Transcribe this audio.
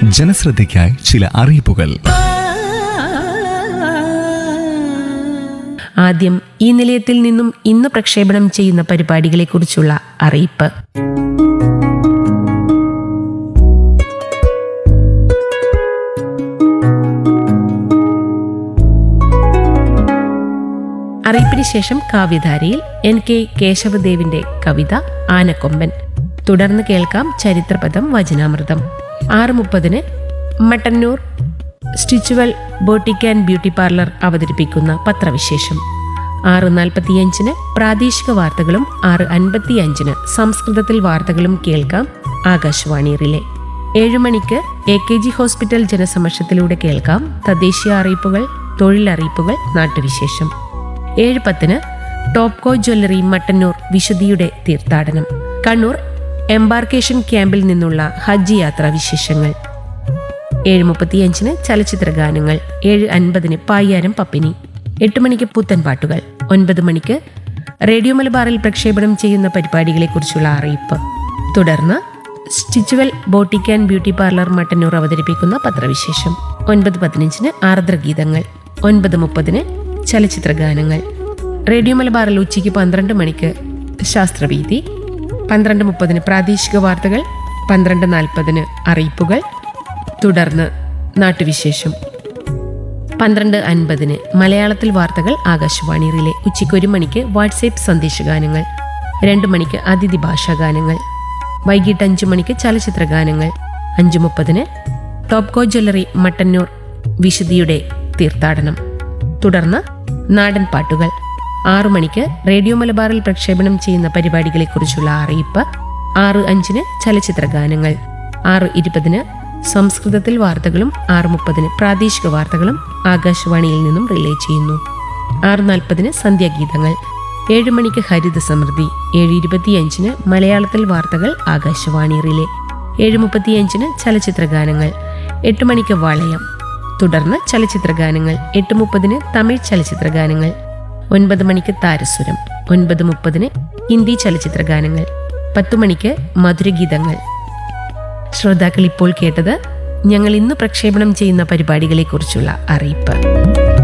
ജനശ്രദ്ധയ്ക്കായി ചില അറിയിപ്പുകൾ ആദ്യം ഈ നിലയത്തിൽ നിന്നും ഇന്ന് പ്രക്ഷേപണം ചെയ്യുന്ന പരിപാടികളെക്കുറിച്ചുള്ള അറിയിപ്പ് അറിയിപ്പിന് ശേഷം കാവ്യധാരയിൽ എൻ കെ കേശവദേവിന്റെ കവിത ആനക്കൊമ്പൻ തുടർന്ന് കേൾക്കാം ചരിത്രപദം വചനാമൃതം ആറ് മുപ്പതിന് Mattannur Stitchual boutique and beauty parlour അവതരിപ്പിക്കുന്ന പത്രവിശേഷം ആറ് നാൽപ്പത്തിയഞ്ചിന് പ്രാദേശിക വാർത്തകളും ആറ് അൻപത്തിയഞ്ചിന് സംസ്കൃതത്തിൽ വാർത്തകളും കേൾക്കാം ആകാശവാണി റിലേ ഏഴു മണിക്ക് എ കെ ജി ഹോസ്പിറ്റൽ ജനസമക്ഷത്തിലൂടെ കേൾക്കാം തദ്ദേശീയ അറിയിപ്പുകൾ തൊഴിലറിയിപ്പുകൾ നാട്ടുവിശേഷം ഏഴ് പത്തിന് ടോപ്കോ ജ്വല്ലറി മട്ടന്നൂർ വിശുദ്ധിയുടെ തീർത്ഥാടനം കണ്ണൂർ എംബാർക്കേഷൻ ക്യാമ്പിൽ നിന്നുള്ള ഹജ്ജ് യാത്രാ വിശേഷങ്ങൾ ഏഴ് മുപ്പത്തിയഞ്ചിന് ചലച്ചിത്ര ഗാനങ്ങൾ ഏഴ് അൻപതിന് പായ്യാരം പപ്പിനി എട്ട് മണിക്ക് പുത്തൻ പാട്ടുകൾ ഒൻപത് മണിക്ക് റേഡിയോ മലബാറിൽ പ്രക്ഷേപണം ചെയ്യുന്ന പരിപാടികളെക്കുറിച്ചുള്ള അറിയിപ്പ് തുടർന്ന് Stitchual boutique and beauty parlour Mattannur അവതരിപ്പിക്കുന്ന പത്രവിശേഷം ഒൻപത് പതിനഞ്ചിന് ആർദ്രഗീതങ്ങൾ ഒൻപത് മുപ്പതിന് ചലച്ചിത്ര ഗാനങ്ങൾ റേഡിയോ മലബാറിൽ ഉച്ചയ്ക്ക് പന്ത്രണ്ട് മണിക്ക് ശാസ്ത്രവീതി പന്ത്രണ്ട് മുപ്പതിന് പ്രാദേശിക വാർത്തകൾ പന്ത്രണ്ട് നാൽപ്പതിന് അറിയിപ്പുകൾ തുടർന്ന് നാട്ടുവിശേഷം പന്ത്രണ്ട് അൻപതിന് മലയാളത്തിൽ വാർത്തകൾ ആകാശവാണി റിലേ ഉച്ചയ്ക്ക് ഒരു മണിക്ക് വാട്സേപ്പ് സന്ദേശഗാനങ്ങൾ രണ്ട് മണിക്ക് അതിഥി ഭാഷാഗാനങ്ങൾ വൈകിട്ട് അഞ്ചു മണിക്ക് ചലച്ചിത്ര ഗാനങ്ങൾ അഞ്ചു മുപ്പതിന് ടോപ്കോ ജ്വല്ലറി മട്ടന്നൂർ വിശുദ്ധിയുടെ തീർത്ഥാടനം തുടർന്ന് നാടൻ പാട്ടുകൾ ആറു മണിക്ക് റേഡിയോ മലബാറിൽ പ്രക്ഷേപണം ചെയ്യുന്ന പരിപാടികളെക്കുറിച്ചുള്ള അറിയിപ്പ് ആറ് അഞ്ചിന് ചലച്ചിത്ര ഗാനങ്ങൾ ആറ് ഇരുപതിന് സംസ്കൃതത്തിൽ വാർത്തകളും ആറ് മുപ്പതിന് പ്രാദേശിക വാർത്തകളും ആകാശവാണിയിൽ നിന്നും റിലേ ചെയ്യുന്നു ആറ് നാൽപ്പതിന് സന്ധ്യാഗീതങ്ങൾ ഏഴ് മണിക്ക് ഹരിത സമൃദ്ധി ഏഴ് ഇരുപത്തിയഞ്ചിന് മലയാളത്തിൽ വാർത്തകൾ ആകാശവാണി റിലേ ഏഴ് മുപ്പത്തിയഞ്ചിന് ചലച്ചിത്ര ഗാനങ്ങൾ എട്ട് മണിക്ക് വളയം തുടർന്ന് ചലച്ചിത്ര ഗാനങ്ങൾ എട്ട് മുപ്പതിന് തമിഴ് ചലച്ചിത്ര ഗാനങ്ങൾ ഒൻപത് മണിക്ക് താരസുരം ഒൻപത് മുപ്പതിന് ഹിന്ദി ചലച്ചിത്ര ഗാനങ്ങൾ പത്തു മണിക്ക് മധുരഗീതങ്ങൾ ശ്രോതാക്കൾ ഇപ്പോൾ കേട്ടത് ഞങ്ങൾ ഇന്ന് പ്രക്ഷേപണം ചെയ്യുന്ന പരിപാടികളെക്കുറിച്ചുള്ള അറിയിപ്പ്